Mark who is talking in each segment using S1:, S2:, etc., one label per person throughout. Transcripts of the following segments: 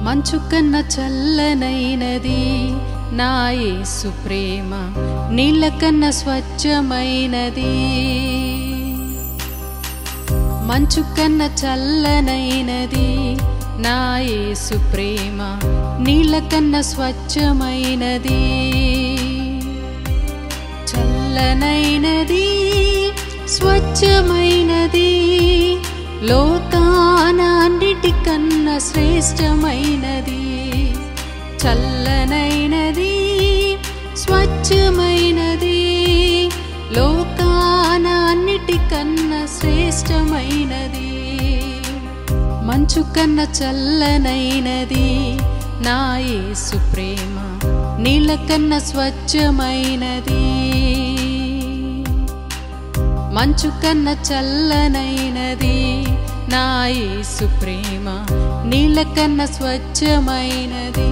S1: మంచు కన్న చల్లనైనది నా యేసు ప్రేమ నీళ్ళ కన్న స్వచ్ఛమైనది మంచు కన్న చల్లనైనది నా యేసు ప్రేమ నీళ్ళ కన్న స్వచ్ఛమైనది చల్లనైనది స్వచ్ఛమైనది లోకాన అన్నిటికన్నా శ్రేష్టమైనది చల్లనైనది స్వచ్ఛమైనది లోకాన అన్నిటికన్నా శ్రేష్టమైనది మంచు కన్న చల్లనైనది నా యేసు ప్రేమ నీళ్ళ కన్న స్వచ్ఛమైనది మంచు కన్న చల్లనైనది నా యేసు ప్రేమ నీళ్ళ కన్న స్వచ్ఛమైనది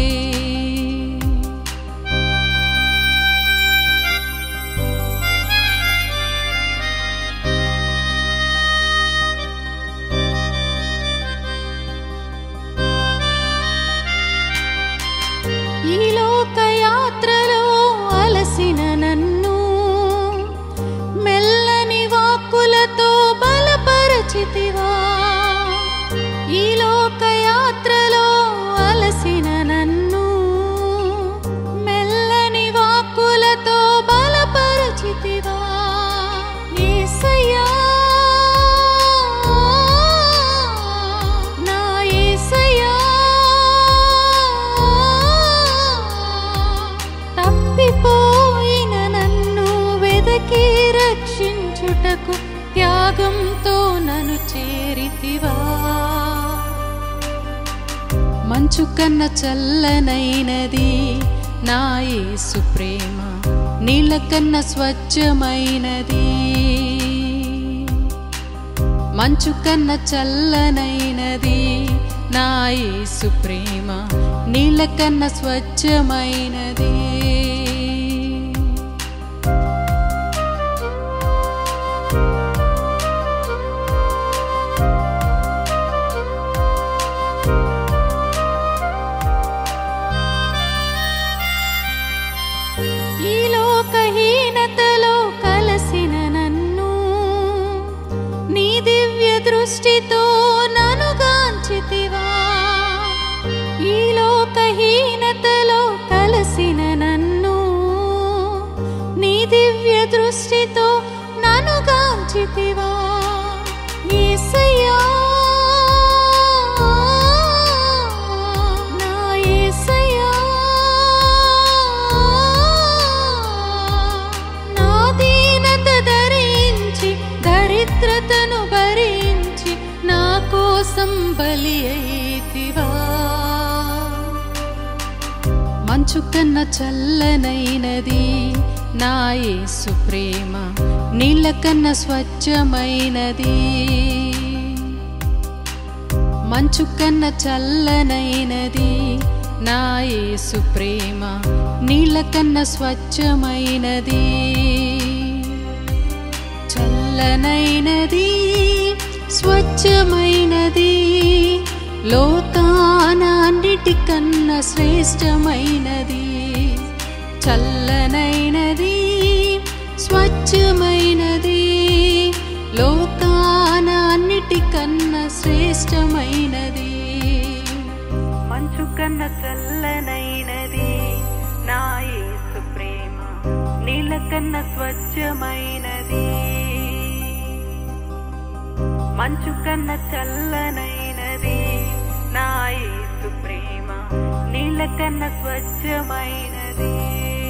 S1: ఈ లోక యాత్రలో అలసిన నన్ను మెల్లని వాక్కులతో బలపరచితివా ఈ లోక యాత్రలో అలసిన నన్ను మెల్లని వాక్కులతో బలపరచితివా యేసయ్యా నా యేసయ్యా తప్పిపోయిన నన్ను వెదకి రక్షించుటకు త్యాగంతో నన్ను చేరితివా మంచు కన్న చల్లనైనది నా యేసు ప్రేమ నీళ్ళ కన్న స్వచ్ఛమైనది మంచు కన్న చల్లనైనది నా యేసు ప్రేమ నీళ్ళ కన్న స్వచ్ఛమైనది ఈ లోకహీనతలో కలసిన నన్ను నీ దివ్య దృష్టితో నన్ను గాంచితివా ఈ లోకహీనతలో కలసిన నన్ను నీ దివ్య దృష్టితో నన్ను గాంచితివా యేసయ్యా నా యేసయ్యా నా దీనత ధరించి దరిద్రతను భరించి నా కోసం బలి అయితివా మంచు కన్న చల్లనైనది నా యేసు ప్రేమ నీళ్ళ కన్న స్వచ్ఛమైనది మంచు కన్న చల్లనైనది నా యేసు ప్రేమ నీళ్ళ కన్న స్వచ్ఛమైనది చల్లనైనది స్వచ్ఛమైనది లోకాన అన్నిటికన్నా శ్రేష్టమైనది చల్లనైనది స్వచ్ఛమైనది లోకాన అన్నిటికన్నా శ్రేష్టమైనది మంచు కన్న చల్లనైనది నా యేసు ప్రేమ నీళ్ళ కన్న స్వచ్ఛమైనది మంచు కన్న చల్లనైనది నా యేసు ప్రేమ నీళ్ళ కన్న స్వచ్ఛమైనది